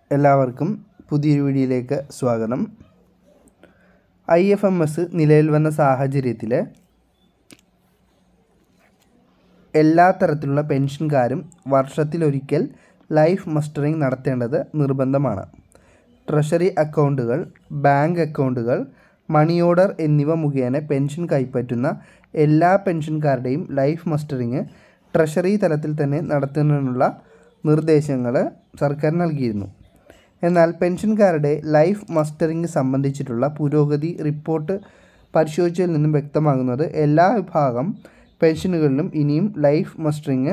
എല്ലാവർക്കും പുതിയൊരു വീഡിയോയിലേക്ക് സ്വാഗതം ഐ എഫ് എം എസ് നിലവിൽ വന്ന സാഹചര്യത്തിൽ എല്ലാ തരത്തിലുള്ള പെൻഷൻകാരും വർഷത്തിലൊരിക്കൽ ലൈഫ് മസ്റ്ററിംഗ് നടത്തേണ്ടത് നിർബന്ധമാണ് ട്രഷറി അക്കൗണ്ടുകൾ ബാങ്ക് അക്കൗണ്ടുകൾ മണി ഓർഡർ എന്നിവ മുഖേന പെൻഷൻ കൈപ്പറ്റുന്ന എല്ലാ പെൻഷൻകാരുടെയും ലൈഫ് മസ്റ്ററിങ് ട്രഷറി തലത്തിൽ തന്നെ നടത്തുന്നതിനുള്ള നിർദ്ദേശങ്ങൾ സർക്കാർ നൽകിയിരുന്നു എന്നാൽ പെൻഷൻകാരുടെ ലൈഫ് മസ്റ്ററിങ് സംബന്ധിച്ചിട്ടുള്ള പുരോഗതി റിപ്പോർട്ട് പരിശോധിച്ചതിൽ നിന്നും വ്യക്തമാകുന്നത് എല്ലാ വിഭാഗം പെൻഷനുകളിലും ഇനിയും ലൈഫ് മസ്റ്ററിങ്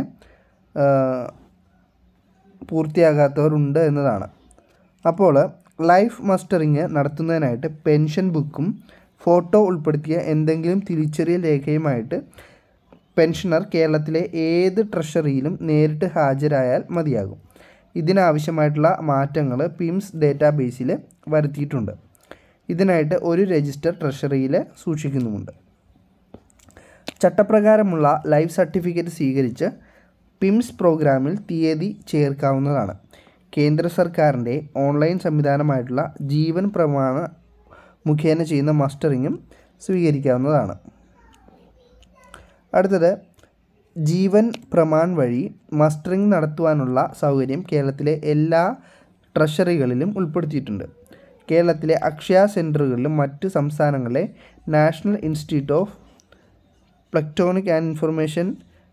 പൂർത്തിയാകാത്തവരുണ്ട് എന്നതാണ് അപ്പോൾ ലൈഫ് മസ്റ്ററിങ് നടത്തുന്നതിനായിട്ട് പെൻഷൻ ബുക്കും ഫോട്ടോ ഉൾപ്പെടുത്തിയ എന്തെങ്കിലും തിരിച്ചറിയൽ രേഖയുമായിട്ട് പെൻഷനർ കേരളത്തിലെ ഏത് ട്രഷറിയിലും നേരിട്ട് ഹാജരായാൽ മതിയാകും ഇതിനാവശ്യമായിട്ടുള്ള മാറ്റങ്ങൾ പിംസ് ഡേറ്റാബേസിൽ വരുത്തിയിട്ടുണ്ട് ഇതിനായിട്ട് ഒരു രജിസ്റ്റർ ട്രഷറിയിൽ സൂക്ഷിക്കുന്നുമുണ്ട് ചട്ടപ്രകാരമുള്ള ലൈഫ് സർട്ടിഫിക്കറ്റ് സ്വീകരിച്ച് പിംസ് പ്രോഗ്രാമിൽ തീയതി ചേർക്കാവുന്നതാണ് കേന്ദ്ര സർക്കാരിൻ്റെ ഓൺലൈൻ സംവിധാനമായിട്ടുള്ള ജീവൻ പ്രമാണ മുഖേന ചെയ്യുന്ന മസ്റ്ററിങ്ങും സ്വീകരിക്കാവുന്നതാണ് അടുത്തത് ജീവൻ പ്രമാൺ വഴി മസ്റ്ററിംഗ് നടത്തുവാനുള്ള സൗകര്യം കേരളത്തിലെ എല്ലാ ട്രഷറികളിലും ഉൾപ്പെടുത്തിയിട്ടുണ്ട് കേരളത്തിലെ അക്ഷയ സെൻറ്ററുകളിലും മറ്റ് സംസ്ഥാനങ്ങളിലെ national institute of electronic and information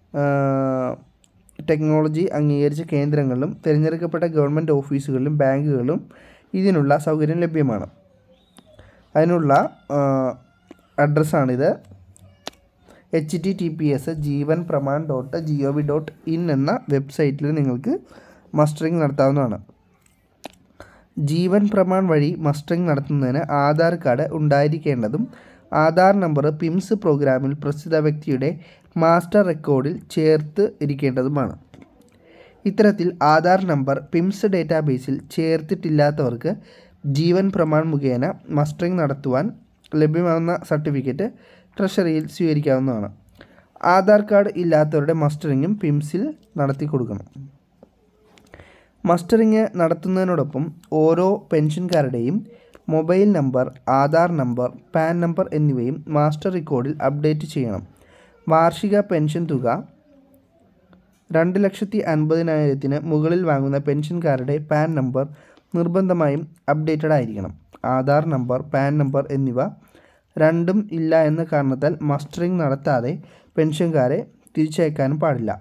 technology അംഗീകരിച്ച കേന്ദ്രങ്ങളിലും തിരഞ്ഞെടുക്കപ്പെട്ട ഗവൺമെൻറ് ഓഫീസുകളിലും ബാങ്കുകളിലും ഇതിനുള്ള സൗകര്യം ലഭ്യമാണ് അതിനുള്ള അഡ്രസ്സാണിത് H T T P S Jeevan Pramaan dot G O V dot in എന്ന വെബ്സൈറ്റിൽ നിങ്ങൾക്ക് മസ്റ്ററിംഗ് നടത്താവുന്നതാണ് ജീവൻ പ്രമാൺ വഴി മസ്റ്ററിംഗ് നടത്തുന്നതിന് ആധാർ കാർഡ് ഉണ്ടായിരിക്കേണ്ടതും ആധാർ നമ്പർ പിംസ് പ്രോഗ്രാമിൽ പ്രസ്തുത വ്യക്തിയുടെ മാസ്റ്റർ റെക്കോർഡിൽ ചേർത്ത് ഇരിക്കേണ്ടതുമാണ് ഇത്തരത്തിൽ ആധാർ നമ്പർ പിംസ് ഡേറ്റാബേസിൽ ചേർത്തിട്ടില്ലാത്തവർക്ക് ജീവൻ പ്രമാൺ മുഖേന മസ്റ്ററിംഗ് നടത്തുവാൻ ലഭ്യമാകുന്ന സർട്ടിഫിക്കറ്റ് ട്രഷറിയിൽ സ്വീകരിക്കാവുന്നതാണ് ആധാർ കാർഡ് ഇല്ലാത്തവരുടെ മസ്റ്ററിങ്ങും പിംസിൽ നടത്തി കൊടുക്കണം മസ്റ്ററിങ് നടത്തുന്നതിനോടൊപ്പം ഓരോ പെൻഷൻകാരുടെയും mobile number Aadhaar number PAN number എന്നിവയും മാസ്റ്റർ റെക്കോർഡിൽ അപ്ഡേറ്റ് ചെയ്യണം വാർഷിക പെൻഷൻ തുക രണ്ട് ലക്ഷത്തി അൻപതിനായിരത്തിന് മുകളിൽ വാങ്ങുന്ന പെൻഷൻകാരുടെ പാൻ നമ്പർ നിർബന്ധമായും അപ്ഡേറ്റഡ് ആയിരിക്കണം ആധാർ നമ്പർ പാൻ നമ്പർ എന്നിവ രണ്ടും ഇല്ല എന്ന കാരണത്താൽ മസ്റ്ററിംഗ് നടത്താതെ പെൻഷൻകാരെ തിരിച്ചയക്കാനും പാടില്ല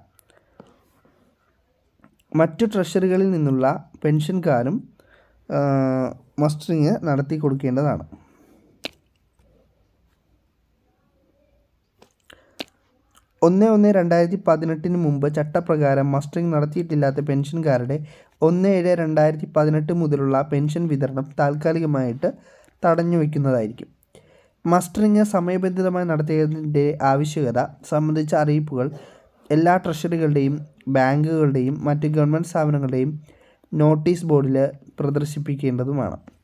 മറ്റു ട്രഷറികളിൽ നിന്നുള്ള പെൻഷൻകാരും മസ്റ്ററിങ് നടത്തി കൊടുക്കേണ്ടതാണ് ഒന്ന് ഒന്ന് രണ്ടായിരത്തി പതിനെട്ടിന് മുമ്പ് ചട്ടപ്രകാരം മസ്റ്ററിംഗ് നടത്തിയിട്ടില്ലാത്ത പെൻഷൻകാരുടെ ഒന്ന് ഏഴ് രണ്ടായിരത്തി പതിനെട്ട് മുതലുള്ള പെൻഷൻ വിതരണം താൽക്കാലികമായിട്ട് തടഞ്ഞു വയ്ക്കുന്നതായിരിക്കും മസ്റ്ററിങ് സമയബന്ധിതമായി നടത്തിയതിൻ്റെ ആവശ്യകത സംബന്ധിച്ച അറിയിപ്പുകൾ എല്ലാ ട്രഷറികളുടെയും ബാങ്കുകളുടെയും മറ്റ് ഗവൺമെൻറ് സ്ഥാപനങ്ങളുടെയും നോട്ടീസ് ബോർഡിൽ പ്രദർശിപ്പിക്കേണ്ടതുമാണ്